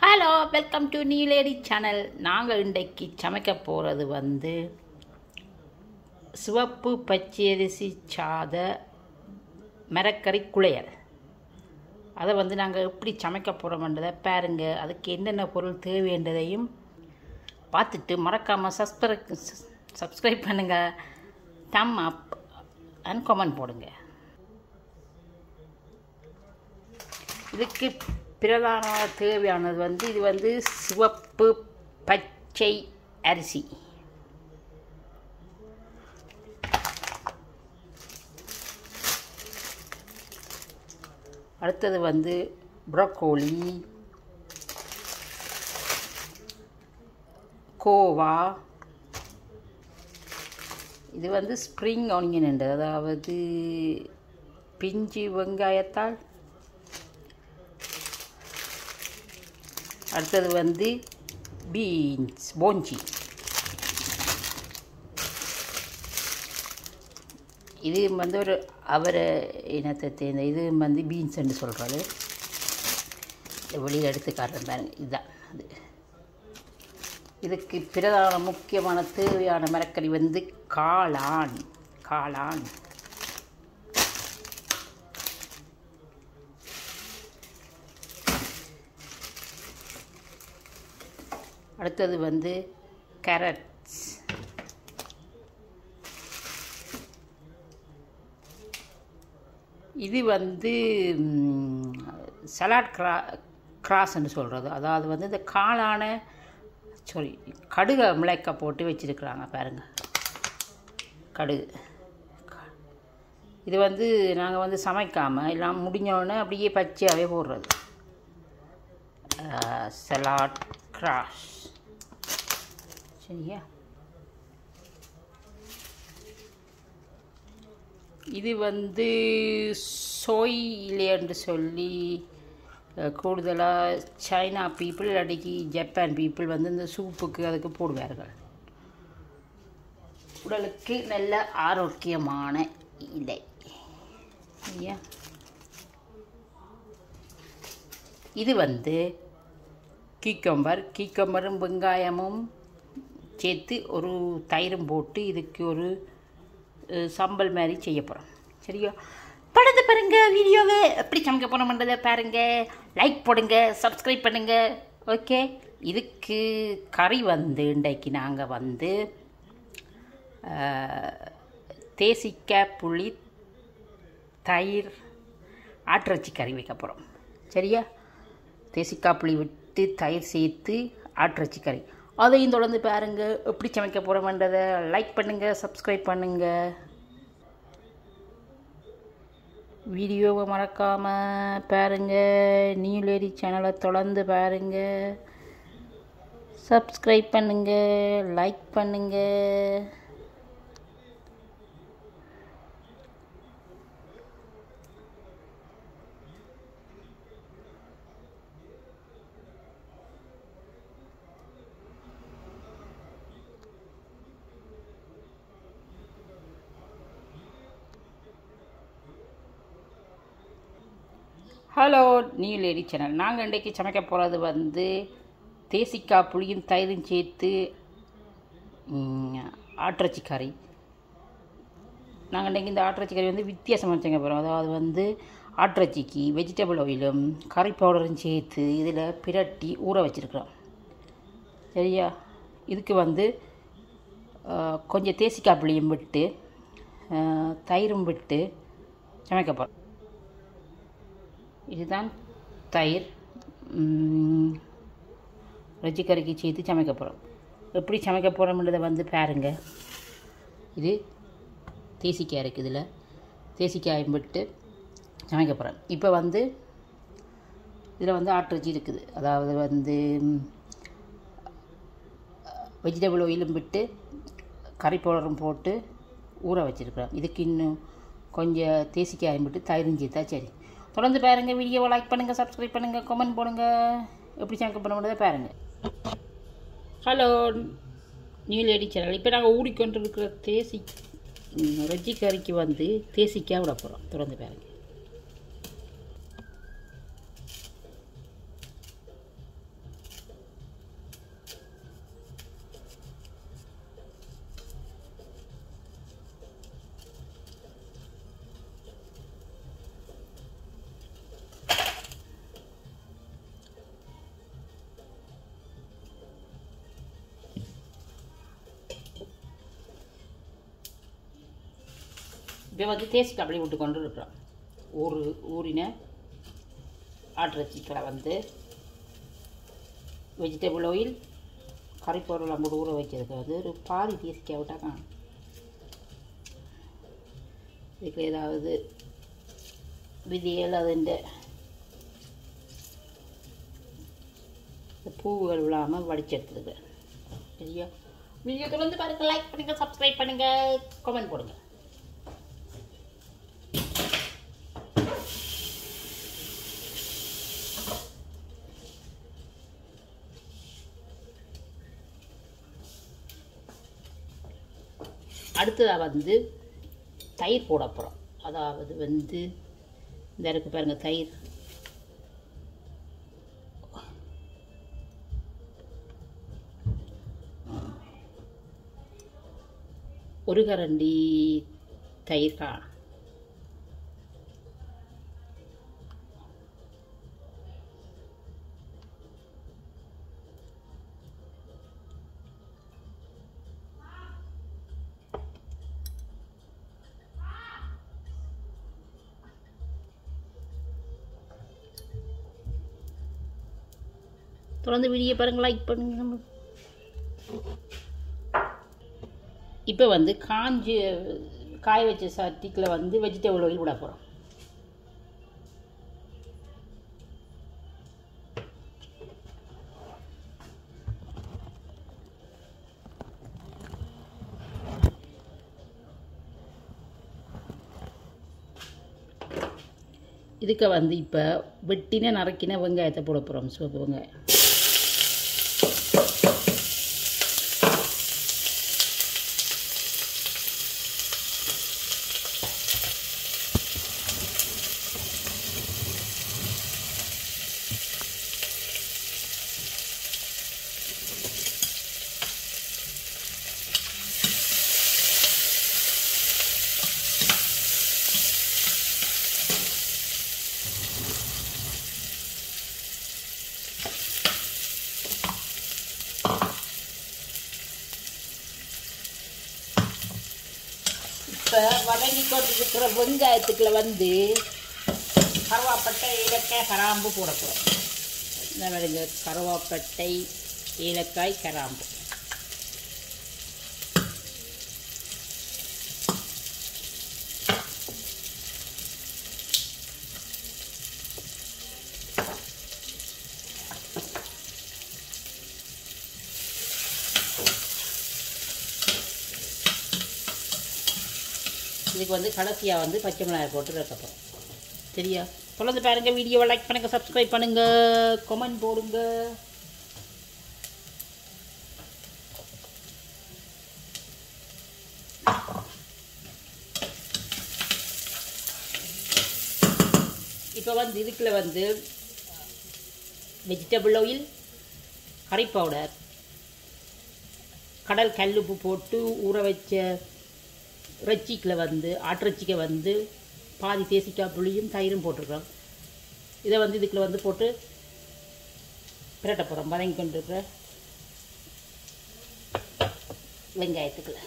hello welcome to new lady channel நாங்கள் இன்றைக்கு சமைக்க போகிறது வந்து சிவப்பு பச்சரிசி சாத மரக்கறி குளையல் அதை வந்து நாங்கள் எப்படி சமைக்க போகிறோம்ன்றதை பாருங்க அதுக்கு என்னென்ன பொருள் தேவைன்றதையும் பார்த்துட்டு மறக்காமல் சப்ஸ்கிரைப் சப்ஸ்கிரைப் பண்ணுங்கள் தம் அப் அண்ட் கமெண்ட் போடுங்க இதுக்கு பிரதான தேவையானது வந்து இது வந்து சிவப்பு பச்சை அரிசி அடுத்தது வந்து ப்ரொக்கோலி கோவா இது வந்து ஸ்ப்ரிங் ஆனியன் என்று அதாவது பிஞ்சு வெங்காயத்தால் அடுத்தது வந்து பீன்ஸ் போஞ்சி இது வந்து ஒரு அவரை இனத்தை சேர்ந்த இது வந்து பீன்ஸ்ன்னு சொல்கிறது வெளியில் எடுத்து காட்டுறேன் பாருங்க இதுதான் அது இதுக்கு பிரதான முக்கியமான தேவையான மரக்கறி வந்து காளான் காளான் அடுத்தது வந்து கேரட்ஸ் இது வந்து சலாட் கிரா கிராஸ்ன்னு சொல்கிறது அதாவது வந்து இந்த காளான சாரி கடுகை மிளக்க போட்டு வச்சுருக்குறாங்க பாருங்கள் கடுகு இது வந்து நாங்கள் வந்து சமைக்காமல் எல்லாம் முடிஞ்சோடனே அப்படியே பச்சையாகவே போடுறது சலாட் கிராஸ் சரியா இது வந்து சோயிலேன்னு சொல்லி கூடுதலாக சைனா பீப்புள் இல்லாட்டிக்கு ஜப்பான் பீப்புள் வந்து இந்த சூப்புக்கு அதுக்கு போடுவார்கள் உடலுக்கு நல்ல ஆரோக்கியமான இலை சரியா இது வந்து கீக்கம்பர் கீக்கம்பரும் வெங்காயமும் சேர்த்து ஒரு தயிரும் போட்டு இதுக்கு ஒரு சம்பல் மாதிரி செய்ய போகிறோம் சரியா படத்தை பாருங்க வீடியோவை எப்படி சமைக்க போகிறோம்ன்றதை பாருங்க லைக் போடுங்க சப்ஸ்கிரைப் பண்ணுங்க ஓகே இதுக்கு கறி வந்து இன்றைக்கு நாங்கள் வந்து தேசிக்காய் புளி தயிர் ஆட்டிறச்சி கறி வைக்க போகிறோம் சரியா தேசிக்காய் புளி விட்டு தயிர் சேர்த்து ஆட்டிறச்சி கறி அதையும் தொடர்ந்து பாருங்கள் எப்படி சமைக்க போகிறோம்ன்றதை லைக் பண்ணுங்கள் சப்ஸ்கிரைப் பண்ணுங்கள் வீடியோவை மறக்காமல் பாருங்கள் நியூ லேடி சேனலை தொடர்ந்து பாருங்கள் சப்ஸ்கிரைப் பண்ணுங்கள் லைக் பண்ணுங்கள் ஹலோ நியூ லேடி சேனல் நாங்கள் இன்றைக்கு சமைக்க போகிறது வந்து தேசிக்காய் புளியும் தயிரும் சேர்த்து ஆட்டிறச்சி கறி நாங்கள் இன்றைக்கி இந்த ஆட்டிறச்சி கறி வந்து வித்தியாசமாக சமைக்க போகிறோம் அதாவது வந்து ஆட்டிறச்சிக்கு வெஜிடபிள் ஆயிலும் கறி பவுடரும் சேர்த்து இதில் பிரட்டி ஊற வச்சுருக்குறோம் சரியா இதுக்கு வந்து கொஞ்சம் தேசிக்காய் புளியும் விட்டு தயிரும் விட்டு சமைக்க போகிறோம் இதுதான் தயிர் வெஜ்ஜி கறிக்கு சேர்த்து சமைக்க போகிறோம் எப்படி சமைக்க போகிறோம்ன்றதை வந்து பாருங்கள் இது தேசிக்காய் இருக்குது இதில் தேசிக்காயும் விட்டு சமைக்க போகிறேன் இப்போ வந்து இதில் வந்து ஆட்டிறச்சி இருக்குது அதாவது வந்து வெஜிடபிள் ஆயிலும் விட்டு கறி பவுடரும் போட்டு ஊற வச்சுருக்குறோம் இதுக்கு இன்னும் கொஞ்சம் தேசிக்காயும் விட்டு தயிரும் சேர்த்தா சரி தொடர்ந்து பாருங்கள் வீடியோவை லைக் பண்ணுங்கள் சப்ஸ்கிரைப் பண்ணுங்கள் கமெண்ட் போடுங்க எப்படி சமைக்க பண்ண முடியாத பாருங்கள் ஹலோ நியூ லேடி சேனல் இப்போ நாங்கள் ஊடிக்கொண்டு இருக்கிற தேசி ரெஜ்ஜி கறிக்கு வந்து தேசிக்காய் விட போகிறோம் தொடர்ந்து பாருங்கள் இப்போ வந்து தேசி கபடி விட்டு கொண்டு இருக்கிறோம் ஊறு ஊறின ஆட்டிறச்சிக்களை வந்து வெஜிடபிள் ஆயில் கறிப்பொருள் போட்டு ஊற வைக்கிறதுக்கு வந்து ஒரு பாதி தேசிக்காய் விட்டால் காணும் இதுக்கு ஏதாவது விதிகள் அதுண்ட இந்த பூவுகள் விழாமல் வடிச்செடுத்துருக்கு சரியா வீடியோ தொடர்ந்து பாருங்க லைக் பண்ணுங்க சப்ஸ்கிரைப் பண்ணுங்க கமெண்ட் போடுங்க அடுத்ததாக வந்து தயிர் போட போகிறோம் அதாவது வந்து இந்த இருக்கு பாருங்க தயிர் ஒரு கரண்டி தயிர் காணும் தொடர்ந்து வீடியோ பாருங்க லைக் பண்ணுங்க இப்போ வந்து காஞ்சி காய வச்ச சட்டிக்கில் வந்து வெஜிடபிள் ஆயில் விட போகிறோம் இதுக்கு வந்து இப்போ வெட்டின நறுக்கின வெங்காயத்தை போட போகிறோம் சிவப்பு வெங்காயம் இப்போ வதங்கி கொண்டிருக்கிற வெங்காயத்துக்குள்ள வந்து கருவாப்பட்டை ஏலக்காய் கராம்பு போட போகிறோம் இந்த மாதிரிங்க கருவாப்பட்டை ஏலக்காய் கராம்பு இதுக்கு வந்து கடைசியாக வந்து பச்சை மிளகாய் போட்டு வைக்கப்போம் சரியா தொடர்ந்து பாருங்கள் வீடியோவை லைக் பண்ணுங்கள் சப்ஸ்கிரைப் பண்ணுங்கள் கமெண்ட் போடுங்க இப்போ வந்து இதுக்குள்ள வந்து வெஜிடபிள் ஆயில் கறி பவுடர் கடல் கல்லுப்பு போட்டு ஊற வச்ச இறைச்சிக்கில் வந்து ஆட்டிறைச்சிக்கை வந்து பாதி தேசிக்காய் புளியும் தயிரும் போட்டிருக்கிறோம் இதை வந்து இதுக்குள்ள வந்து போட்டு பிரட்ட போகிறோம் வதங்கி கொண்டிருக்கிற வெங்காயத்துக்குள்ள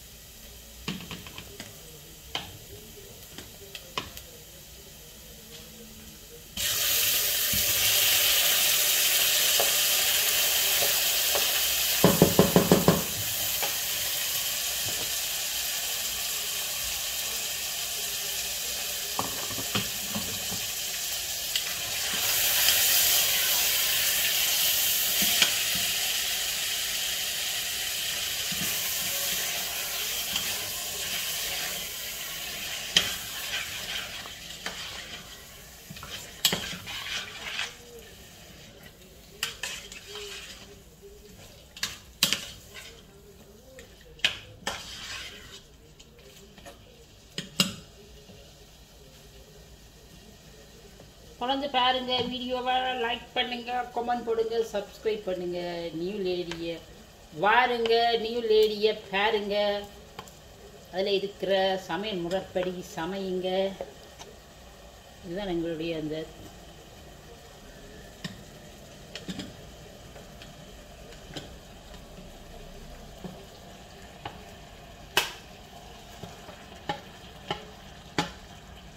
தொடர்ந்து பாருங்க வீடியோவை லைக் பண்ணுங்க கமெண்ட் போடுங்க சப்ஸ்கிரைப் பண்ணுங்க நியூ லேடியை வாருங்க நியூ லேடியை பாருங்க அதில் இருக்கிற சமையல் முறைப்படி சமையுங்க இதுதான் எங்களுடைய அந்த